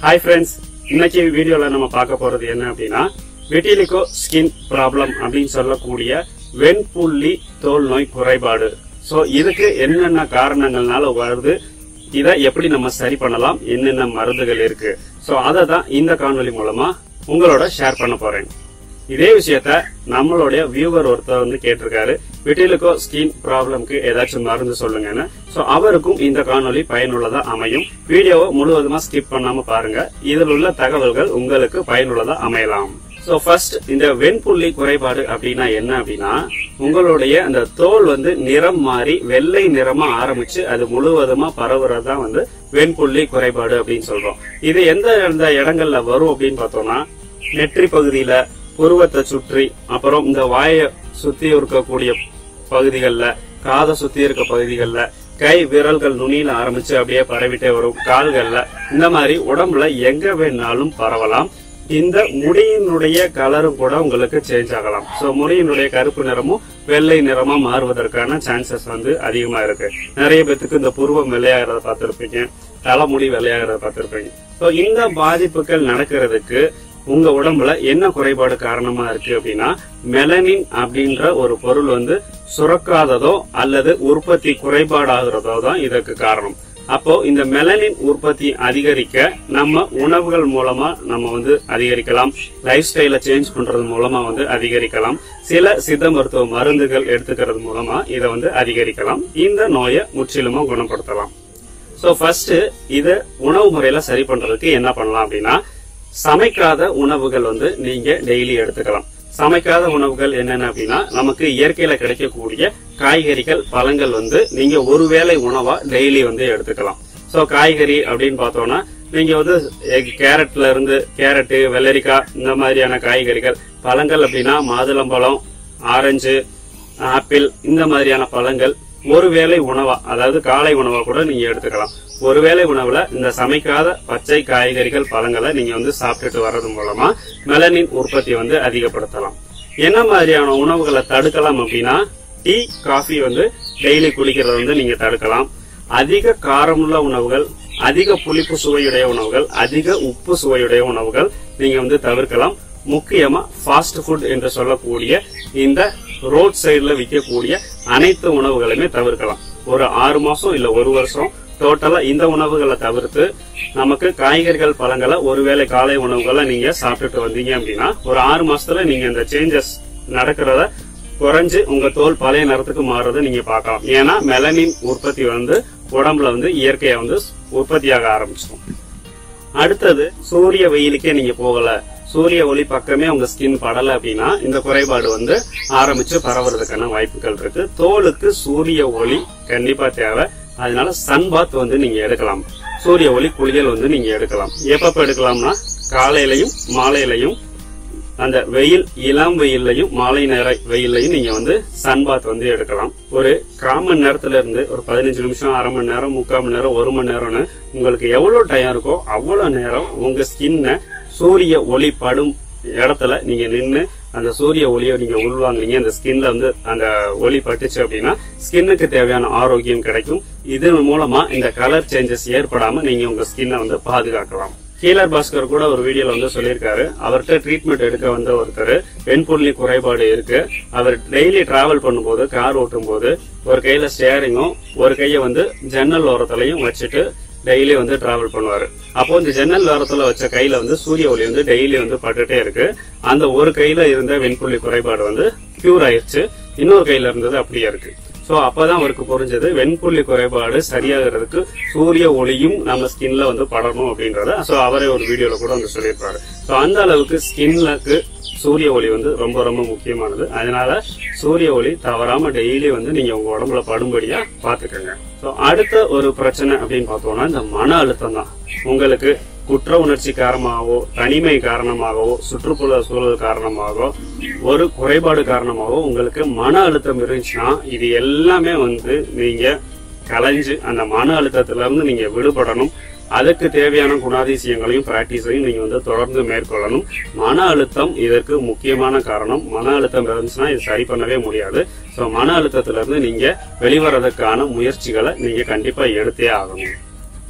hi friends இன்னைக்கு வீடியோல நம்ம பார்க்க போறது என்ன அப்படின்னா வெட்டிலிகோ ஸ்கின் ப்ராப்ளம் அப்படின்னு சொல்லக்கூடிய வெண்புள்ளி தோல் நோய் குறைபாடு சோ இதுக்கு என்னென்ன காரணங்கள்னால வருது இதை எப்படி நம்ம சரி பண்ணலாம் என்னென்ன மருந்துகள் இருக்கு சோ அதை தான் இந்த காணொளி மூலமா உங்களோட ஷேர் பண்ண போறேன் இதே விஷயத்த நம்மளுடைய வியூவர் ஒருத்தர் வந்து கேட்டிருக்காரு விட்டிலுக்கோ ஸ்கின் ப்ராப்ளம்க்கு ஏதாச்சும் மருந்து சொல்லுங்கன்னு சோ அவருக்கும் இந்த காணொளி பயனுள்ளதா அமையும் வீடியோவை முழுவதுமா ஸ்கிப் பண்ணாம பாருங்க இதில் உள்ள தகவல்கள் உங்களுக்கு பயனுள்ளதா அமையலாம் சோ ஃபர்ஸ்ட் இந்த வெண்புள்ளி குறைபாடு அப்படின்னா என்ன அப்படின்னா உங்களுடைய அந்த தோல் வந்து நிறம் மாறி வெள்ளை நிறமா ஆரம்பிச்சு அது முழுவதுமா பரவுறது தான் வந்து வெண்புள்ளி குறைபாடு அப்படின்னு சொல்றோம் இது எந்த எந்த இடங்கள்ல வரும் அப்படின்னு பார்த்தோம்னா நெற்றி பகுதியில புருவத்தை சுற்றி அப்புறம் இந்த வாயை சுத்தி இருக்கக்கூடிய பகுதிகளில் காதை சுத்தி இருக்க பகுதிகளில் கை விரல்கள் நுனியில ஆரம்பிச்சு அப்படியே பரவிட்டே வரும் கால்கள்ல இந்த மாதிரி உடம்புல எங்க வேணாலும் பரவலாம் இந்த முடியினுடைய கலரும் கூட உங்களுக்கு சேஞ்ச் ஆகலாம் சோ முடியினுடைய கருப்பு நிறமும் வெள்ளை நிறமா மாறுவதற்கான சான்சஸ் வந்து அதிகமா இருக்கு நிறைய பேத்துக்கு இந்த புருவம் வெள்ளையாகிறத பார்த்திருப்பீங்க தலைமுடி வெள்ளையாகிறத பார்த்திருப்பீங்க சோ இந்த பாதிப்புகள் நடக்கிறதுக்கு உங்க உடம்புல என்ன குறைபாடு காரணமா இருக்கு அப்படின்னா மெலனின் அப்படின்ற ஒரு பொருள் வந்து சுரக்காததோ அல்லது உற்பத்தி குறைபாடாகிறதோ தான் இதற்கு காரணம் அப்போ இந்த மெலனின் உற்பத்தி அதிகரிக்க நம்ம உணவுகள் மூலமா நம்ம வந்து அதிகரிக்கலாம் லைஃப் ஸ்டைல சேஞ்ச் பண்றது மூலமா வந்து அதிகரிக்கலாம் சில சித்த மருத்துவ மருந்துகள் எடுத்துக்கிறது மூலமா இதை வந்து அதிகரிக்கலாம் இந்த நோயை முற்றிலுமா குணப்படுத்தலாம் சோ ஃபர்ஸ்ட் இத உணவு முறையில சரி பண்றதுக்கு என்ன பண்ணலாம் அப்படின்னா சமைக்காத உணவுகள் வந்து நீங்க டெய்லி எடுத்துக்கலாம் சமைக்காத உணவுகள் என்னென்ன அப்படின்னா நமக்கு இயற்கையில கிடைக்கக்கூடிய காய்கறிகள் பழங்கள் வந்து நீங்க ஒருவேளை உணவா டெய்லி வந்து எடுத்துக்கலாம் சோ காய்கறி அப்படின்னு பார்த்தோம்னா நீங்க வந்து கேரட்ல இருந்து கேரட்டு வெள்ளரிக்காய் இந்த மாதிரியான காய்கறிகள் பழங்கள் அப்படின்னா மாதுளம்பழம் ஆரஞ்சு ஆப்பிள் இந்த மாதிரியான பழங்கள் ஒருவேளை உணவா அதாவது காலை உணவா கூட நீங்க எடுத்துக்கலாம் ஒருவேளை உணவுல இந்த சமைக்காத பச்சை காய்கறிகள் பழங்களை நீங்க வந்து சாப்பிட்டுட்டு வர்றது மூலமா மெலனின் உற்பத்தி வந்து அதிகப்படுத்தலாம் என்ன மாதிரியான உணவுகளை தடுக்கலாம் அப்படின்னா டீ காஃபி வந்து டெய்லி குடிக்கிறத வந்து நீங்க தடுக்கலாம் அதிக காரமுள்ள உணவுகள் அதிக புளிப்பு சுவையுடைய உணவுகள் அதிக உப்பு சுவையுடைய உணவுகள் நீங்க வந்து தவிர்க்கலாம் முக்கியமா ஃபாஸ்ட் ஃபுட் என்று சொல்லக்கூடிய இந்த ரோட் சைடுல விற்கக்கூடிய அனைத்து உணவுகளுமே தவிர்க்கலாம் ஒரு ஆறு மாசம் இல்ல ஒரு வருஷம் டோட்டலா இந்த உணவுகளை தவிர்த்து நமக்கு காய்கறிகள் பழங்களை ஒருவேளை காலை உணவுகளை நீங்க சாப்பிட்டுட்டு வந்தீங்க அப்படின்னா ஒரு ஆறு மாசத்துல நீங்க இந்த சேஞ்சஸ் நடக்கிறத குறைஞ்சு உங்க தோல் பழைய நிறத்துக்கு மாறுறதை நீங்க பார்க்கலாம் ஏன்னா மெலனின் உற்பத்தி வந்து உடம்புல வந்து இயற்கையா வந்து உற்பத்தியாக ஆரம்பிச்சிடும் அடுத்தது சூரிய வெயிலுக்கே நீங்க போகல சூரிய ஒளி பக்கமே உங்க ஸ்கின் படல அப்படின்னா இந்த குறைபாடு வந்து ஆரம்பிச்சு பரவுறதுக்கான வாய்ப்புகள் இருக்கு தோலுக்கு சூரிய ஒளி கண்டிப்பா தேவை அதனால சன் பாத் வந்து நீங்க எடுக்கலாம் சூரிய ஒளி குளியல் வந்து நீங்க எடுக்கலாம் எப்பப்ப எடுக்கலாம்னா காலையிலையும் மாலையிலையும் அந்த வெயில் இளம் வெயில்லையும் மாலை நேர வெயில்லையும் நீங்க வந்து சன் பாத் வந்து எடுக்கலாம் ஒரு கால் மணி நேரத்துல இருந்து ஒரு பதினஞ்சு நிமிஷம் அரை மணி நேரம் முக்கால் மணி நேரம் ஒரு மணி நேரம்னு உங்களுக்கு எவ்வளவு டைம் இருக்கோ அவ்வளவு நேரம் உங்க ஸ்கின்ன சூரிய ஒளி படும் இடத்துல நீங்க நின்னு அந்த சூரிய ஒளியை நீங்க உள்வாங்குறீங்க அந்த ஸ்கின்ல வந்து அந்த ஒளி பட்டுச்சு அப்படின்னா ஸ்கின்னுக்கு தேவையான ஆரோக்கியம் கிடைக்கும் இதன் மூலமா இந்த கலர் சேஞ்சஸ் ஏற்படாம நீங்க உங்க ஸ்கின்னை வந்து பாதுகாக்கலாம் கீழர் பாஸ்கர் கூட ஒரு வீடியோல வந்து சொல்லியிருக்காரு அவர்கிட்ட ட்ரீட்மெண்ட் எடுக்க வந்த ஒருத்தர் வெண்புள்ளி குறைபாடு இருக்கு அவர் டெய்லி டிராவல் பண்ணும்போது கார் ஓட்டும் போது ஒரு கையில ஸ்டேரிங்கும் ஒரு கையை வந்து ஜன்னல் ஓரத்துலயும் வச்சுட்டு டெய்லி வந்து டிராவல் பண்ணுவாரு அப்போ இந்த ஜன்னல் ஓரத்துல வச்ச கையில வந்து சூரிய ஒளி வந்து டெய்லி வந்து பட்டுட்டே இருக்கு அந்த ஒரு கையில இருந்த வெண்புள்ளி குறைபாடு வந்து கியூர் ஆயிருச்சு இன்னொரு கையில இருந்தது அப்படியே இருக்கு சோ அப்பதான் அவருக்கு புரிஞ்சது வெண்புள்ளி குறைபாடு சரியாகிறதுக்கு சூரிய ஒளியும் நம்ம ஸ்கின்ல வந்து படணும் அப்படின்றத சோ அவரே ஒரு வீடியோல கூட வந்து சொல்லியிருப்பாரு சோ அந்த அளவுக்கு ஸ்கின்னுக்கு சூரிய ஒளி வந்து ரொம்ப ரொம்ப முக்கியமானது அதனால சூரிய ஒளி தவறாம டெய்லி வந்து நீங்க உங்க உடம்புல படும்படியா பாத்துக்கோங்க சோ அடுத்த ஒரு பிரச்சனை அப்படின்னு பார்த்தோம்னா இந்த மன அழுத்தம் தான் உங்களுக்கு குற்ற உணர்ச்சி காரணமாகவோ தனிமை காரணமாகவோ சுற்றுப்புற சூழல் காரணமாகவோ ஒரு குறைபாடு காரணமாகவோ உங்களுக்கு மன அழுத்தம் இருந்துச்சுன்னா இது எல்லாமே வந்து நீங்க கலைஞ்சு அந்த மன அழுத்தத்துல இருந்து நீங்க விடுபடணும் அதுக்கு தேவையான குணாதிசயங்களையும் பிராக்டிஸையும் நீங்க வந்து தொடர்ந்து மேற்கொள்ளணும் மன அழுத்தம் இதற்கு முக்கியமான காரணம் மன அழுத்தம் இருந்துச்சுன்னா இது சரி பண்ணவே முடியாது ஸோ மன அழுத்தத்துல இருந்து நீங்க வெளிவரதுக்கான முயற்சிகளை நீங்க கண்டிப்பா எடுத்தே ஆகணும்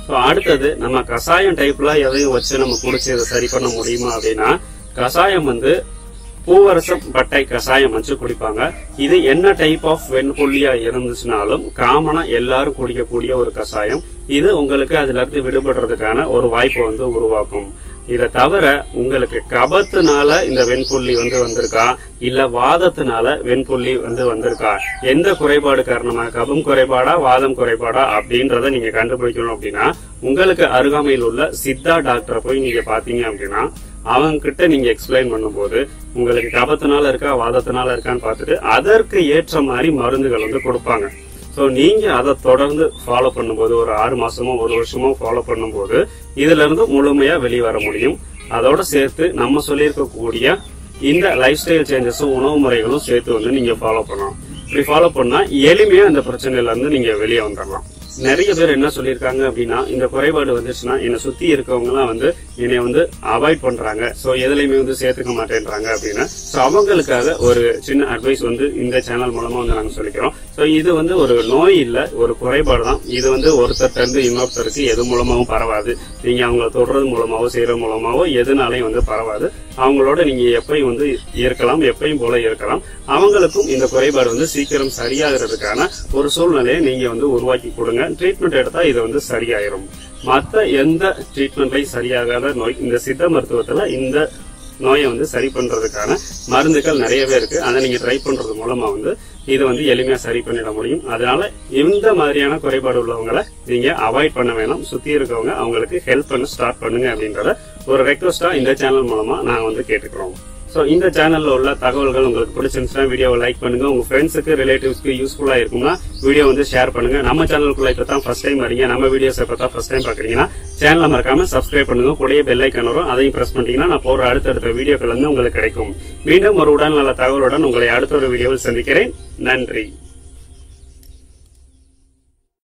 ஸோ அடுத்தது நம்ம கஷாயம் டைப்ல எதையும் வச்சு நம்ம குடிச்சு இதை சரி பண்ண முடியுமா அப்படின்னா கஷாயம் வந்து பூவரசம் பட்டை கஷாயம் வச்சு குடிப்பாங்க இது என்ன டைப் ஆஃப் வெண்புள்ளியா இருந்துச்சுனாலும் காமனா எல்லாரும் குடிக்கக்கூடிய ஒரு கஷாயம் இது உங்களுக்கு அதுல இருந்து விடுபடுறதுக்கான ஒரு வாய்ப்பை வந்து உருவாக்கும் இதை தவிர உங்களுக்கு கபத்துனால இந்த வெண்புள்ளி வந்து வந்திருக்கா இல்ல வாதத்தினால வெண்புள்ளி வந்து வந்திருக்கா எந்த குறைபாடு காரணமா கபம் குறைபாடா வாதம் குறைபாடா அப்படின்றத நீங்க கண்டுபிடிக்கணும் அப்படின்னா உங்களுக்கு அருகாமையில் உள்ள சித்தா டாக்டரை போய் நீங்க பாத்தீங்க அப்படின்னா அவங்க கிட்ட நீங்க எக்ஸ்பிளைன் பண்ணும்போது உங்களுக்கு கபத்தினால இருக்கா வாதத்தினால இருக்கான்னு பார்த்துட்டு அதற்கு ஏற்ற மாதிரி மருந்துகள் வந்து கொடுப்பாங்க ஸோ நீங்க அதை தொடர்ந்து ஃபாலோ பண்ணும்போது ஒரு ஆறு மாசமோ ஒரு வருஷமோ ஃபாலோ பண்ணும்போது இதுல இருந்து முழுமையா வெளியே வர முடியும் அதோட சேர்த்து நம்ம சொல்லியிருக்கக்கூடிய இந்த லைஃப் ஸ்டைல் சேஞ்சஸும் உணவு முறைகளும் சேர்த்து வந்து நீங்க ஃபாலோ பண்ணலாம் இப்படி ஃபாலோ பண்ணா எளிமையா இந்த பிரச்சனையில இருந்து நீங்க வெளியே வந்துடலாம் நிறைய பேர் என்ன சொல்லியிருக்காங்க அப்படின்னா இந்த குறைபாடு வந்துச்சுன்னா என்னை சுத்தி இருக்கவங்க எல்லாம் வந்து என்னை வந்து அவாய்ட் பண்றாங்க சோ எதுலையுமே வந்து சேர்த்துக்க மாட்டேன்றாங்க அப்படின்னு சோ அவங்களுக்காக ஒரு சின்ன அட்வைஸ் வந்து இந்த சேனல் மூலமா வந்து நாங்க சொல்லிக்கிறோம் சோ இது வந்து ஒரு நோய் இல்ல ஒரு குறைபாடு தான் இது வந்து ஒருத்தர்ட்ட இருந்து இன்னொருத்தருக்கு எது மூலமாவும் பரவாது நீங்க அவங்கள தொடுறது மூலமாவோ செய்யறது மூலமாவோ எதுனாலையும் வந்து பரவாது அவங்களோட நீங்க எப்பயும் வந்து இருக்கலாம் எப்பயும் போல இருக்கலாம் அவங்களுக்கும் இந்த குறைபாடு வந்து சீக்கிரம் சரியாகிறதுக்கான ஒரு சூழ்நிலையை நீங்க வந்து உருவாக்கி கொடுங்க ட்ரீட்மெண்ட் எடுத்தா இது வந்து சரியாயிரும் மத்த எந்த ட்ரீட்மெண்ட்லையும் சரியாகாத நோய் இந்த சித்த மருத்துவத்துல இந்த நோயை வந்து சரி பண்றதுக்கான மருந்துகள் நிறையவே இருக்கு அதை நீங்க ட்ரை பண்றது மூலமா வந்து இது வந்து எளிமையா சரி பண்ணிட முடியும் அதனால இந்த மாதிரியான குறைபாடு உள்ளவங்களை நீங்க அவாய்ட் பண்ண வேணாம் சுத்தி இருக்கவங்க அவங்களுக்கு ஹெல்ப் பண்ண ஸ்டார்ட் பண்ணுங்க அப்படின்றத ஒரு ரெக்வஸ்டா இந்த சேனல் மூலமா நான் வந்து கேட்டுக்கிறோம் ஸோ இந்த சேனல்ல உள்ள தகவல்கள் உங்களுக்கு பிடிச்சிருந்துச்சுன்னா வீடியோவை லைக் பண்ணுங்க உங்க ஃப்ரெண்ட்ஸுக்கு ரிலேட்டிவ்ஸ்க்கு யூஸ்ஃபுல்லா இருக்கும்னா வீடியோ வந்து ஷேர் பண்ணுங்க நம்ம சேனலுக்குள்ள இப்போ தான் ஃபர்ஸ்ட் டைம் வரீங்க நம்ம வீடியோஸ் இப்போ தான் ஃபர்ஸ்ட் டைம் பாக்குறீங்கன்னா சேனலை மறக்காம சப்ஸ்கிரைப் பண்ணுங்க கூடயே பெல் ஐக்கன் வரும் அதையும் பிரஸ் பண்ணிட்டீங்கன்னா நான் போற அடுத்தடுத்த வீடியோக்கள் வந்து உங்களுக்கு கிடைக்கும் மீண்டும் ஒரு உடல் நல தகவலுடன் உங்களை அடுத்த ஒரு வீடியோவில் சந்திக்கிறேன் நன்றி